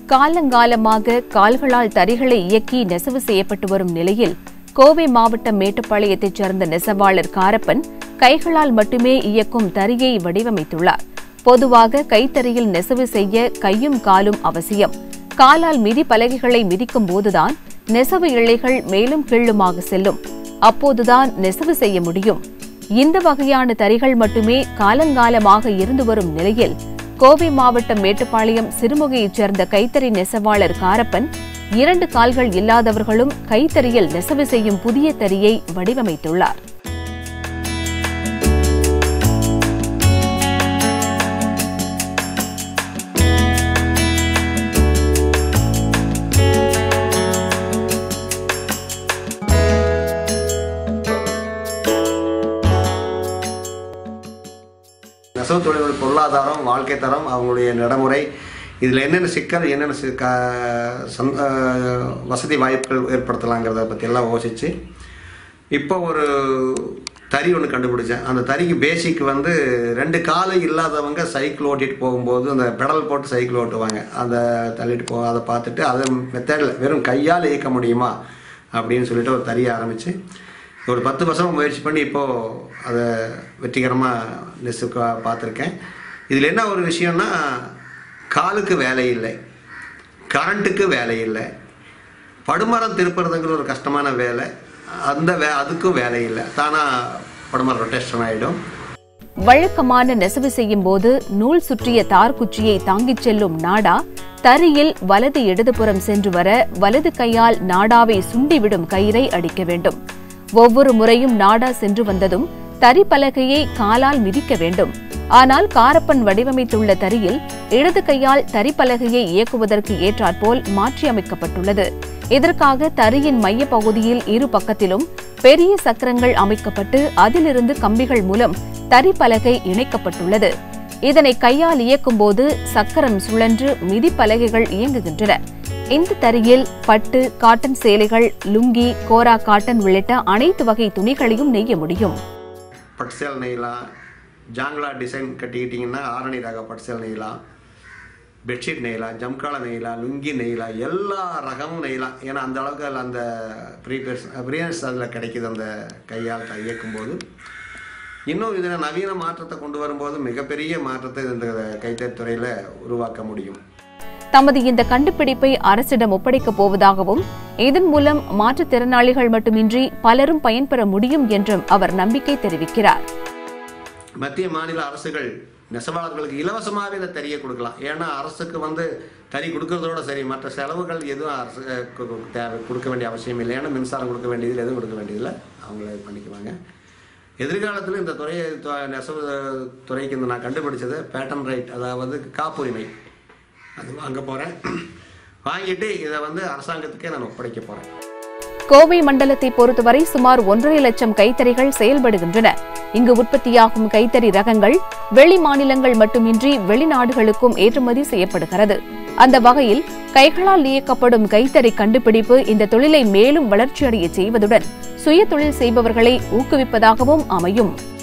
காலங்காலமாக கால்களால் தறிகளை இயக்கி நெசவு செய்யப்பட்டு வரும் நிலையில் கோவை மாவட்டம் மேட்டுப்பாளையத்தைச் சேர்ந்த நெசவாளர் காரப்பன் கைகளால் மட்டுமே இயக்கும் தறியை வடிவமைத்துள்ளார் பொதுவாக கைத்தறியில் நெசவு செய்ய கையும் காலும் அவசியம் காலால் மிதி பலகைகளை மிதிக்கும் போதுதான் நெசவு இழைகள் மேலும் கீழுமாக செல்லும் அப்போதுதான் நெசவு செய்ய முடியும் இந்த வகையான தறிகள் மட்டுமே காலங்காலமாக இருந்து வரும் நிலையில் கோவை மாவட்டம் மேட்டுப்பாளையம் சிறுமுகையைச் சேர்ந்த கைத்தறி நெசவாளர் காரப்பன் இரண்டு கால்கள் இல்லாதவர்களும் கைத்தறியில் நெசவு செய்யும் புதிய தறியை வடிவமைத்துள்ளார் நெசவு தொழில்கள் பொருளாதாரம் வாழ்க்கை தரம் அவங்களுடைய நடைமுறை இதில் என்னென்ன சிக்கல் என்னென்ன சி- க- சந்- அஹ் வசதி வாய்ப்புகள் ஏற்படுத்தலாங்கிறத பற்றியெல்லாம் யோசித்து இப்போ ஒரு தறி ஒன்று கண்டுபிடிச்சேன் அந்த தறிக்கு பேசிக் வந்து ரெண்டு காலு இல்லாதவங்க சைக்கிள் ஓட்டிட்டு போகும்போது அந்த பெடல் போட்டு சைக்கிள் ஓட்டுவாங்க அந்த தள்ளிட்டு போ அதை பார்த்துட்டு அதை மெத்தடில் வெறும் கையால் இயக்க முடியுமா அப்படின்னு சொல்லிட்டு ஒரு தறியை ஆரம்பித்து ஒரு பத்து வருஷம் முயற்சி பண்ணி இப்போது அதை வெற்றிகரமாக நெசு பார்த்துருக்கேன் இதில் என்ன ஒரு விஷயம்னா காலுக்கு வேலை இல்லை கரண்ட்டுக்கு வேலை இல்லை படுமரம் திருப்புறதுங்கிற ஒரு கஷ்டமான வேலை அந்த வே அதுக்கும் வேலை இல்லை தானாக படுமரம் ரொட்டேஷன் ஆகிடும் வழக்கமான நெசவு செய்யும் போது நூல் சுற்றிய தார் குச்சியை தாங்கிச் செல்லும் நாடா தறியில் வலது இடதுபுறம் சென்று வர வலது கையால் நாடாவை சுண்டிவிடும் கயிறை அடிக்க வேண்டும் ஒவ்வொரு முறையும் நாடா சென்று வந்ததும் தறி பலகையை காலால் மிதிக்க வேண்டும் ஆனால் காரப்பன் வடிவமைத்துள்ள தறியில் இடது கையால் தறி பலகையை இயக்குவதற்கு ஏற்றாற்போல் மாற்றியமைக்கப்பட்டுள்ளது இதற்காக தறியின் மைய பகுதியில் இரு பக்கத்திலும் பெரிய சக்கரங்கள் அமைக்கப்பட்டு அதிலிருந்து கம்பிகள் மூலம் தறி பலகை இணைக்கப்பட்டுள்ளது இதனை கையால் இயக்கும்போது சக்கரம் சுழன்று மிதிப்பலகைகள் இயங்குகின்றன இந்த தறியில் பட்டு காட்டன் சேலைகள் லுங்கி கோரா காட்டன் உள்ளிட்ட அனைத்து வகை துணிகளையும் நெய்ய முடியும் பட்டுசேல் நெய்யலாம் ஜாங்லா டிசைன் கட்டிக்கிட்டிங்கன்னா ஆரணி ரக பட்டுசேல் நெய்யலாம் பெட்ஷீட் நெய்யலாம் ஜம்கால நெய்யலாம் லுங்கி நெய்யலாம் எல்லா ரகமும் நெய்யலாம் ஏன்னா அந்த அளவுக்கு அதில் அந்த ப்ரீபியர்ஸ் ப்ரியன்ஸ் அதில் கிடைக்குது அந்த கையால் க- இயக்கும்போது இன்னும் இதில் நவீன மாற்றத்தை கொண்டு வரும்போது மிகப்பெரிய மாற்றத்தை இந்த கைத்தறித் துறையில் உருவாக்க முடியும் தமது இந்த கண்டுபிடிப்பை அரசிடம் ஒப்படைக்கப் போவதாகவும் இதன் மூலம் மாற்றுத்திறனாளிகள் மட்டுமின்றி பலரும் பயன்பெற முடியும் என்றும் அவர் நம்பிக்கை தெரிவிக்கிறார் மத்திய மாநில அரசுகள் நெசவாளர்களுக்கு இலவசமாகவே இந்த தறியை கொடுக்கலாம் ஏன்னா அரசுக்கு வந்து தறி கொடுக்கறதோட சரி மற்ற செலவுகள் எதுவும் அரசு அஹ், கு- கு- தேவை கொடுக்க வேண்டிய அவசியம் இல்லை ஏன்னா மின்சாரம் கொடுக்க வேண்டியதில்லை எதுவும் கொடுக்க வேண்டியதில்லை அவங்களே இது பண்ணிக்குவாங்க எதிர்காலத்தில் இந்த துறையை து- நெசவு துறைக்கு இந்த நான் கண்டுபிடிச்சது பேட்டன் ரைட் அதாவது காப்புரிமை அது வாங்க போகிறேன் வாங்கிட்டு இதை வந்து அரசாங்கத்துக்கே நான் ஒப்படைக்க போகிறேன் கோவை மண்டலத்தை பொறுத்தவரை சுமார் ஒன்றரை லட்சம் கைத்தறிகள் செயல்படுகின்றன இங்கு உற்பத்தியாகும் கைத்தறி ரகங்கள் வெளி மாநிலங்கள் மட்டுமின்றி வெளிநாடுகளுக்கும் ஏற்றுமதி செய்யப்படுகிறது அந்த வகையில் கைகளால் இயக்கப்படும் கைத்தறி கண்டுபிடிப்பு இந்த தொழிலை மேலும் வளர்ச்சியடைய செய்வதுடன் சுய தொழில் செய்பவர்களை ஊக்குவிப்பதாகவும் அமையும்